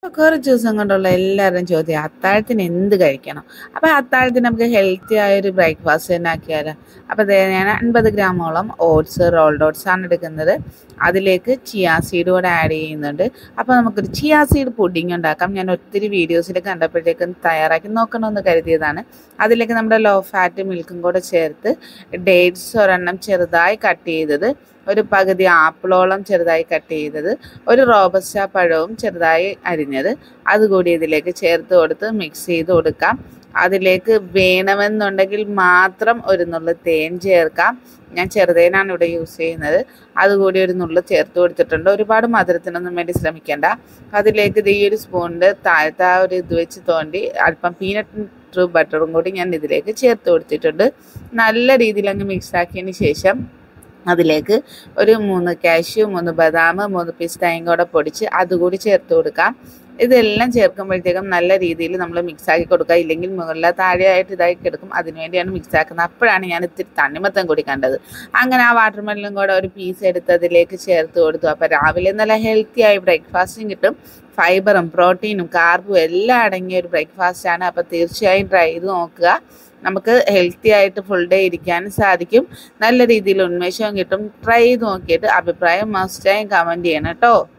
കുറച്ച് ദിവസം കൊണ്ടുള്ള എല്ലാവരുടെയും ചോദ്യം അത്താഴത്തിന് എന്ത് കഴിക്കണം അപ്പോൾ അത്താഴത്തിന് നമുക്ക് ഹെൽത്തി ആയ ഒരു ബ്രേക്ക്ഫാസ്റ്റ് തന്നെ ആക്കിയാലോ അപ്പോൾ ദേ ഞാൻ അൻപത് ഗ്രാമോളം ഓട്സ് റോൾഡ് ഓട്സ് ആണ് എടുക്കുന്നത് അതിലേക്ക് ചിയാ സീഡ് കൂടെ ആഡ് ചെയ്യുന്നുണ്ട് അപ്പോൾ നമുക്കൊരു ചിയാ സീഡ് പുഡിംഗ് ഉണ്ടാക്കാം ഞാൻ ഒത്തിരി വീഡിയോസിൽ കണ്ടപ്പോഴത്തേക്കും തയ്യാറാക്കി നോക്കണമെന്ന് കരുതിയതാണ് അതിലേക്ക് നമ്മുടെ ലോ ഫാറ്റ് മിൽക്കും കൂടെ ചേർത്ത് ഡേറ്റ്സ് ഒരെണ്ണം ചെറുതായി കട്ട് ചെയ്തത് ഒരു പകുതി ആപ്പിളോളം ചെറുതായി കട്ട് ചെയ്തത് ഒരു റോബസ്റ്റ പഴവും ചെറുതായി അരിഞ്ഞത് അതുകൂടി ഇതിലേക്ക് ചേർത്ത് കൊടുത്ത് മിക്സ് ചെയ്ത് കൊടുക്കാം അതിലേക്ക് വേണമെന്നുണ്ടെങ്കിൽ മാത്രം ഒരു നുള്ളു തേൻ ചേർക്കാം ഞാൻ ചെറുതേനാണ് ഇവിടെ യൂസ് ചെയ്യുന്നത് അതുകൂടി ഒരു നുള്ളു ചേർത്ത് കൊടുത്തിട്ടുണ്ട് ഒരുപാട് മധുരത്തിനൊന്നും വേണ്ടി ശ്രമിക്കേണ്ട അതിലേക്ക് ഇത് ഈ ഒരു സ്പൂണിൻ്റെ താഴത്തെ ആ ഒരു ഇത് വെച്ച് തോണ്ടി അല്പം പീനട്ട് ബട്ടറും കൂടി ഞാൻ ഇതിലേക്ക് ചേർത്ത് കൊടുത്തിട്ടുണ്ട് നല്ല രീതിയിൽ അങ്ങ് മിക്സ് ആക്കിയതിന് ശേഷം അതിലേക്ക് ഒരു മൂന്ന് കാഷ്യൂ മൂന്ന് ബദാം മൂന്ന് പിസ്തയും കൂടെ പൊടിച്ച് അതുകൂടി ചേർത്ത് കൊടുക്കാം ഇതെല്ലാം ചേർക്കുമ്പോഴത്തേക്കും നല്ല രീതിയിൽ നമ്മൾ മിക്സ് ആക്കി കൊടുക്കുക ഇല്ലെങ്കിൽ മുകളിലെ താഴെയായിട്ട് ഇതായി കിടക്കും അതിനുവേണ്ടിയാണ് മിക്സ് ആക്കുന്നത് അപ്പോഴാണ് ഞാൻ ഇത്തിരി തണ്ണിമത്തം കൂടി കണ്ടത് അങ്ങനെ ആ വാട്ടർ മെല്ലും കൂടെ ഒരു പീസ് എടുത്ത് അതിലേക്ക് ചേർത്ത് കൊടുത്തു അപ്പോൾ രാവിലെ നല്ല ഹെൽത്തി ആയി ബ്രേക്ക്ഫാസ്റ്റും കിട്ടും ഫൈബറും പ്രോട്ടീനും കാർബും എല്ലാം അടങ്ങിയ ഒരു ബ്രേക്ക്ഫാസ്റ്റാണ് അപ്പോൾ തീർച്ചയായും ട്രൈ ചെയ്ത് നോക്കുക നമുക്ക് ഹെൽത്തി ആയിട്ട് ഫുൾ ഡേ ഇരിക്കാനും സാധിക്കും നല്ല രീതിയിൽ ഉന്മേഷവും കിട്ടും ട്രൈ ചെയ്ത് നോക്കിയിട്ട് അഭിപ്രായം മസ്റ്റായും കമൻറ്റ് ചെയ്യണം കേട്ടോ